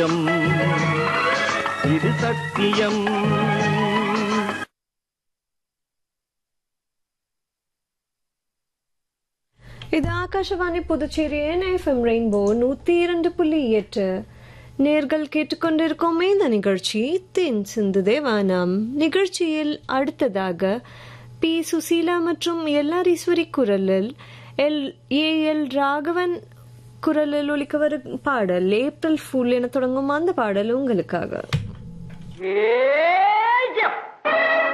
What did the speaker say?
இது சத்தியம் இது ஆகாஷவாணி புதுச்சேரியின் எஃப்எம் ரெயின்போ நூத்தி இரண்டு புள்ளி எட்டு நேர்கள் கேட்டுக்கொண்டிருக்கும் இந்த நிகழ்ச்சி தென் சிந்துதே வானம் நிகழ்ச்சியில் அடுத்ததாக பி சுசீலா மற்றும் எல்ஆர் ஈஸ்வரி குரலில் எல் ஏ எல் ராகவன் குரலில் ஒலிக்க வரும் பாடல் ஏப்ரல் ஃபுல் என தொடங்கும் அந்த பாடல் உங்களுக்காக ஏ